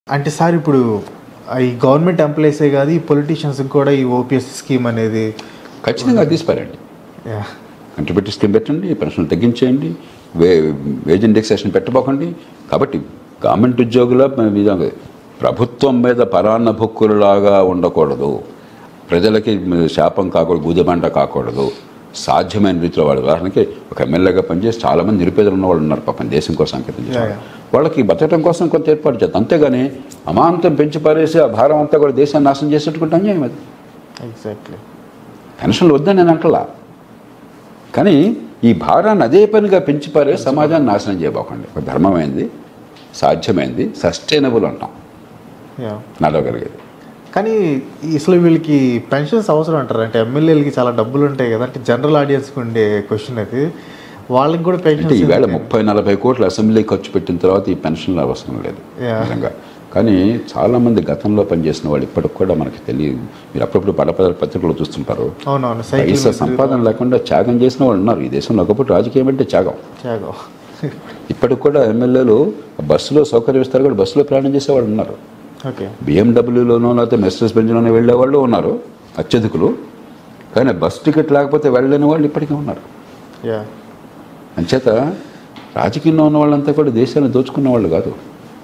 అంటే సార్ ఇప్పుడు ఈ గవర్నమెంట్ ఎంప్లాయీసే కాదు ఈ పొలిటీషియన్స్కి కూడా ఈ ఓపీఎస్ స్కీమ్ అనేది ఖచ్చితంగా అది తీసిపారండి యా, కంట్రిబ్యూటర్ స్కీమ్ పెట్టండి పెన్షన్ తగ్గించేయండి వే వేజ్ ఇండెక్సేషన్ పెట్టబోకండి కాబట్టి గవర్నమెంట్ ఉద్యోగుల విధంగా ప్రభుత్వం మీద పరాన్న భుక్కులలాగా ఉండకూడదు ప్రజలకి శాపం కాకూడదు గుదిబండ కాకూడదు సాధ్యమైన రీతిలో వాళ్ళు ఉదాహరణకి ఒక ఎమ్మెల్యేగా పనిచేసి చాలామంది నిరుపేదలు ఉన్న వాళ్ళు ఉన్నారు పాపం దేశం కోసం అంకితం చేసిన Yeah, వాళ్ళకి బతకడం కోసం కొంత ఏర్పాటు చేద్దాం అంతేగాని అమాంతం పెంచి పారేసి ఆ భారం అంతా కూడా దేశాన్ని నాశనం చేసేట్టుకుంటే అన్యాయం అది ఎగ్జాక్ట్లీ పెన్షన్లు వద్దని నేను అంటలా కానీ ఈ భారాన్ని అదే పనిగా పెంచి పారే సమాజాన్ని నాశనం చేయబోకండి ఒక ధర్మమైంది సాధ్యమైంది సస్టైనబుల్ అంటాం యా నడవగలిగేది కానీ ఈ అసలు వీళ్ళకి పెన్షన్స్ అవసరం అంటారు అంటే ఎమ్మెల్యేలకి చాలా డబ్బులు ఉంటాయి కదా అంటే జనరల్ ఆడియన్స్కి ఉండే క్వశ్చన్ అది వాళ్ళకి కూడా అంటే పెన్షన్ ఈవేళ ముప్పై నలభై కోట్లు అసెంబ్లీ ఖర్చు పెట్టిన తర్వాత ఈ పెన్షన్లు అవసరం లేదు Yeah. నిజంగా కానీ చాలామంది గతంలో పనిచేసిన వాళ్ళు ఇప్పటికి కూడా మనకి తెలియదు మీరు అప్పుడప్పుడు పడపద పత్రికలు చూస్తుంటారు అవునవును పైసా సైకిల్ సంపాదన లేకుండా త్యాగం చేసిన వాళ్ళు ఉన్నారు ఈ దేశంలో ఒకప్పుడు రాజకీయం అంటే త్యాగం త్యాగం ఇప్పటికి కూడా ఎమ్మెల్యేలు బస్సులో సౌకర్యం ఇస్తారు కూడా బస్సులో ప్రయాణం చేసేవాళ్ళు ఉన్నారు ఓకే బిఎండబ్ల్యూలోనో లేకపోతే మెర్సిడెస్ బెంజ్లోనో వెళ్ళే వాళ్ళు ఉన్నారు అత్యధికులు కానీ బస్ టికెట్ లేకపోతే వెళ్ళలేని వాళ్ళు ఇప్పటికీ ఉన్నారు యా అంచేత రాజకీయంలో ఉన్న వాళ్ళంతా కూడా దేశాన్ని దోచుకున్న వాళ్ళు కాదు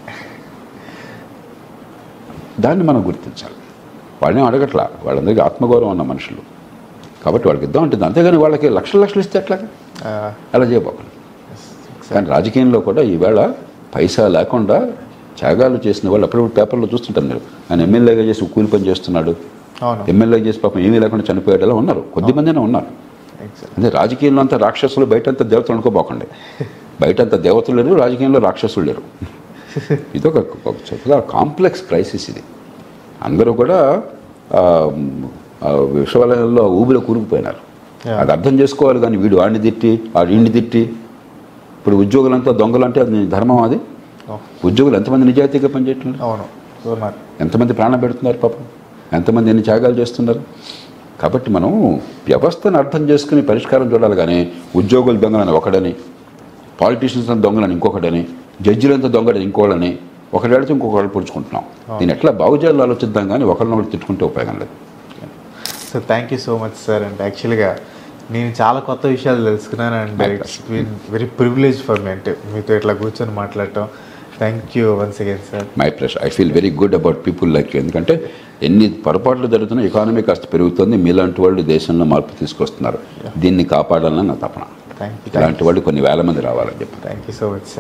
దాన్ని మనం గుర్తించాలి వాళ్ళని అడగట్లా వాళ్ళందరికీ ఆత్మగౌరవం ఉన్న మనుషులు కాబట్టి వాళ్ళకి ఇద్దాం ఉంటుంది అంతేగాని వాళ్ళకి లక్షల లక్షలు ఇస్తే ఎట్లాగా అలా చేయబోకండి కానీ రాజకీయంలో కూడా ఈవేళ పైసా లేకుండా త్యాగాలు చేసిన వాళ్ళు అప్పుడప్పుడు పేపర్లో చూస్తుంటారు మీరు ఆయన ఎమ్మెల్యేగా చేసి కూలి పని చేస్తున్నాడు అవును ఎమ్మెల్యే చేసి పాపం ఏమీ లేకుండా చనిపోయేటలా ఉన్నారు కొద్ది మందినే ఉన్నారు ఎగ్జాక్ట్ అంటే రాజకీయంలో అంతా రాక్షసులు బయటంతా దేవతలు అనుకోబోకండి బయటంతా దేవతలు లేరు రాజకీయంలో రాక్షసులు లేరు ఇది ఒక ఒక చక్కగా కాంప్లెక్స్ క్రైసిస్ ఇది అందరూ కూడా ఆ, ఆ విశ్వవిద్యాలయంలో ఊబిలో కూరుకుపోయినారు Yeah. అది అర్థం చేసుకోవాలి కానీ వీడు వాడిని తిట్టి వాడు వీడిని తిట్టి ఇప్పుడు ఉద్యోగులంతా దొంగలు అంటే అది ధర్మం అది ఉద్యోగులు ఎంతమంది నిజాయితీగా పనిచేయట్లేదు అవును ఉన్నారు ఎంతమంది ప్రాణం పెడుతున్నారు పాపం ఎంతమంది ఎన్ని త్యాగాలు చేస్తున్నారు కాబట్టి మనం వ్యవస్థను అర్థం చేసుకుని పరిష్కారం చూడాలి కానీ ఉద్యోగులు దొంగలని ఒకడని పాలిటీషియన్స్ అంతా దొంగలని ఇంకొకటని జడ్జిలంతా దొంగలని ఇంకోళ్ళని ఒకటి వెళితే ఇంకొకళ్ళు పొడుచుకుంటున్నాం దీన్ని ఎట్లా బాగు చేయాలో ఆలోచిద్దాం కానీ ఒకరినొకరు తిట్టుకుంటే ఉపయోగం లేదు so thank you so much sir and యాక్చువల్గా నేను చాలా కొత్త విషయాలు తెలుసుకున్నాను and My it's been very privilege for me అంటే మీతో ఇట్లా కూర్చొని మాట్లాడటం thank you once again sir my pleasure I feel very good about people like you ఎందుకంటే ఎన్ని పొరపాట్లు జరుగుతున్నా ఎకానమీ కాస్త పెరుగుతుంది మీలాంటి వాళ్ళు దేశంలో మార్పు తీసుకొస్తున్నారు దీన్ని కాపాడాలని నా తపన థ్యాంక్ యూ ఇలాంటి వాళ్ళు కొన్ని వేల మంది రావాలని చెప్పి thank you so much sir